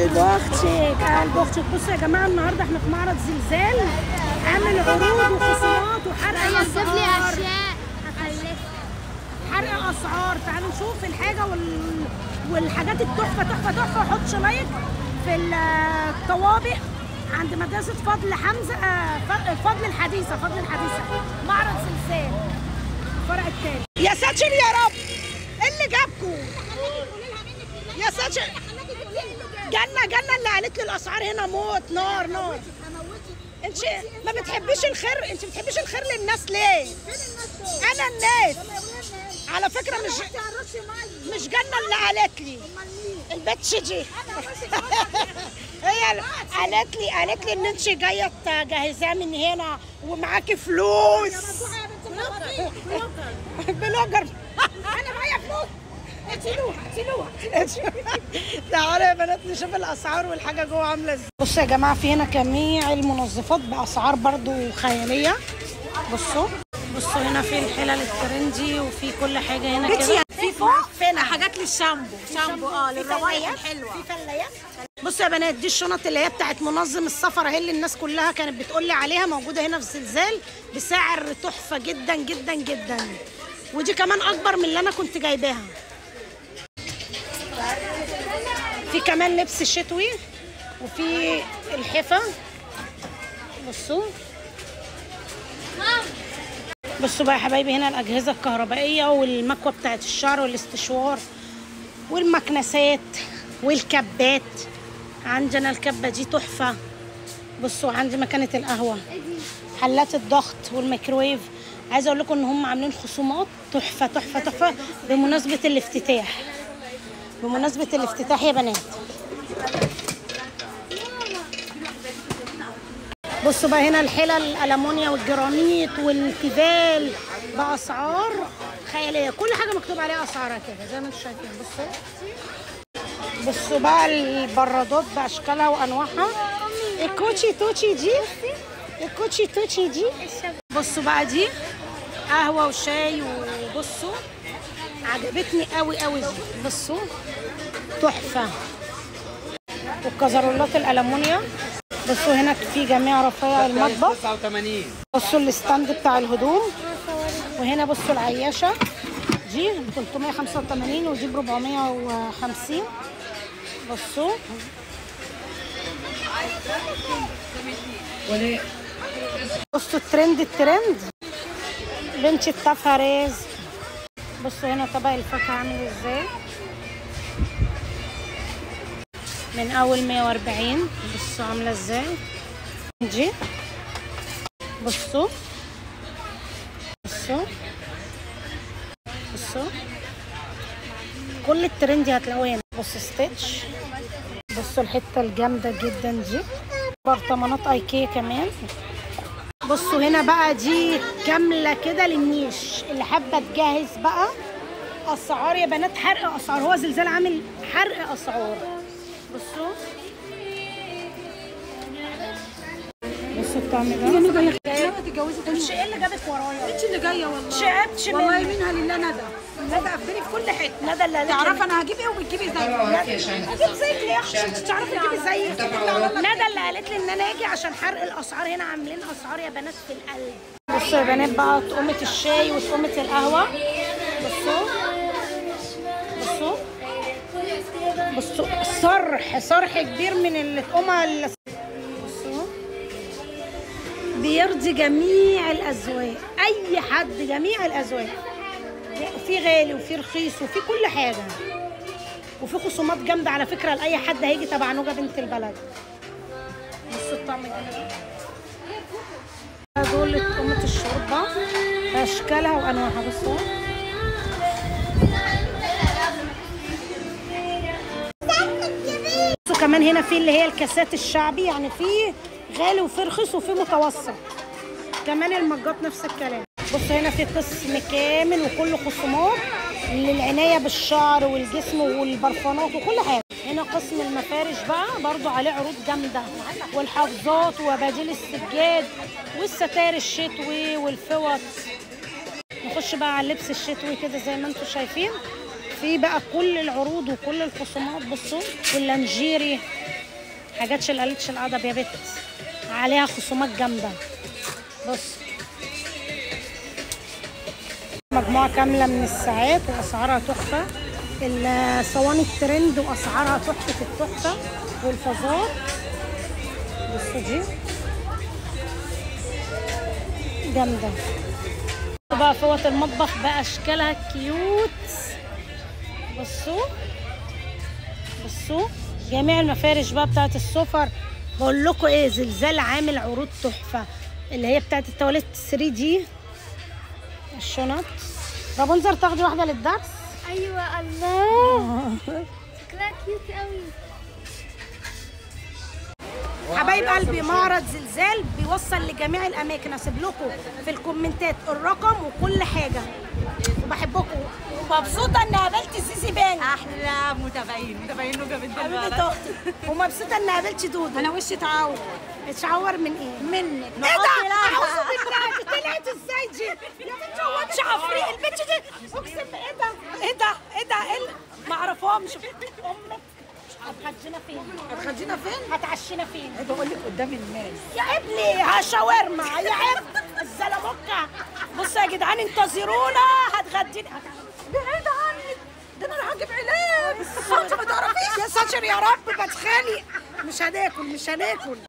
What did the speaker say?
قلب اختك قلب اختك بصوا يا جماعه النهارده احنا في معرض زلزال عامل عروض وخصومات وحرق هيصف لي اسعار اشياء هخلف حرق اسعار تعالوا نشوف الحاجه وال... والحاجات التحفه تحفه تحفه حط لايك في الطوابق عند مدرسه فضل حمزه آه، ف- فضل الحديثه فضل الحديثه معرض زلزال الفرع الثاني يا ساتر يا رب ايه اللي جابكم يا ساتر جنة جنة اللي قالت لي الاسعار هنا موت نار نار انت ما بتحبيش الخير انت بتحبيش الخير للناس ليه انا الناس على فكره مش مش جنة اللي قالت لي البتش دي هي اللي قالت لي قالت لي ان انت جايه تجهزاه من هنا ومعاكي فلوس بلوجر انا معايا فلوس اتشيلوها اتشيلوها تعالوا يا بنات نشوف الاسعار والحاجه جوه عامله ازاي بصوا يا جماعه في هنا جميع المنظفات باسعار برضو خياليه بصوا بصوا هنا في الحلل الترندي وفي كل حاجه هنا كده في فوق فين حاجات للشامبو شامبو اه للروايح الحلوه في فلايات بصوا يا بنات دي الشنط اللي هي بتاعت منظم السفر اهي اللي الناس كلها كانت بتقول لي عليها موجوده هنا في زلزال بسعر تحفه جدا جدا جدا ودي كمان اكبر من اللي انا كنت جايباها في كمان لبس شتوي وفي الحفا بصوا بصوا بقى يا حبايبي هنا الاجهزه الكهربائيه والمكوه بتاعت الشعر والاستشوار والمكنسات والكبات عندنا الكبه دي تحفه بصوا عندي مكنه القهوه حلات الضغط والميكرويف عايزه اقول لكم ان هم عاملين خصومات تحفه تحفه تحفه بمناسبه الافتتاح بمناسبه الافتتاح يا بنات بصوا بقى هنا الحلل الالمونيا والجرانيت والتيفال باسعار خياليه كل حاجه مكتوب عليها اسعارها كده زي ما انتم شايفين بصوا بصوا بقى البرادات باشكالها وانواعها الكوتشي توتشي دي الكوتشي توتشي دي بصوا بقى دي قهوه وشاي وبصوا عجبتني قوي قوي دي بصوا تحفه والكزرولات الالمونيا بصوا هنا في جميع رفايع المطبخ 89 بصوا الستاند بتاع الهدوم وهنا بصوا العياشه دي ب 385 ودي ب 450 بصوا بصوا الترند الترند بنت التافهه ريز بصوا هنا طبق الفاكهه عامل ازاي من اول 140 بصوا عامله ازاي دي بصوا بصوا بصوا كل الترندي هتلاقوه هنا بصوا ستيتش بصوا الحته الجامده جدا دي برطمانات ايكيا كمان بصوا هنا بقى دي كامله كده للنيش اللي حابه تجهز بقى اسعار يا بنات حرق اسعار هو زلزال عامل حرق اسعار بصوا بصوا الطعم ده جايه تتجوزي مش ايه اللي جابك ورايا انت اللي جايه والله شعبتش والله مني منها لله ندى ندى قفلي في كل حته ندى اللي قالت لي تعرف انا هجيب ايه وبتجيبي زي اجيب زيك ليه يا اختي انت تعرفي تجيبي زيك ندى اللي قالت لي ان انا اجي عشان حرق الاسعار هنا عاملين اسعار يا بنات في القلب بصوا يا بنات بقى طقمة الشاي وطقمة القهوة بصوا بصوا بصوا صرح صرح كبير من الطقمة اللي بصوا بيرضي جميع الأذواق أي حد جميع الأذواق في غالي وفي رخيص وفي كل حاجة وفي خصومات جامدة على فكرة لأي حد هيجي تبع نوجة بنت البلد بصوا الطعم الجميل دول طقمة الشوربة أشكالها وأنواعها بصوا بصوا كمان هنا في اللي هي الكاسات الشعبي يعني في غالي وفي رخيص وفي متوسط كمان المجات نفس الكلام بصوا هنا في قسم كامل وكل خصومات للعناية بالشعر والجسم والبرفانات وكل حاجة هنا قسم المفارش بقى برضو عليه عروض جامدة والحافظات وبديل السجاد والستار الشتوي والفوط نخش بقى على اللبس الشتوي كده زي ما انتم شايفين في بقى كل العروض وكل الخصومات بصوا واللانجيري حاجات شلالتش الادب يا بت عليها خصومات جامده بص مجموعة كاملة من الساعات وأسعارها تحفة الصواني الترند وأسعارها تحفة التحفة والفازات بصوا دي جامدة بقى فوط المطبخ بأشكالها كيوت بصوا بصوا جميع المفارش بقى بتاعت السفر بقول لكم ايه زلزال عامل عروض تحفة اللي هي بتاعت التواليت 3 دي الشنط رابنزل تاخدي واحدة للدرس ايوه الله شكلها كيوت قوي حبايب قلبي معرض زلزال بيوصل لجميع الاماكن اسيب لكم في الكومنتات الرقم وكل حاجه وبحبكم ومبسوطه ان قابلت سيسي بان احلى متابعين متابعين له جامد حبيبه اختي ومبسوطه ان قابلت دودو انا وشي اتعور اتشعور من ايه؟ منك ايه ده؟ اعوذ بالله دي طلعت ازاي دي؟ يا بنتي هو انت عفريت البنت دي اقسم ايه ده؟ ايه ده؟ ايه ده؟ ايه اللي- ما اعرفهمش امك هتخدينا فين؟ هتخدينا فين؟ هتعشينا فين؟ بقول لك قدام الناس يا ابني هشاورما يا ابني الزلموكة بصوا يا جدعان انتظرونا هتغدينا بعيد عنك ده انا راح اجيب علاج انت ما تعرفيش يا ساتر يا رب بتخانق مش هناكل مش هناكل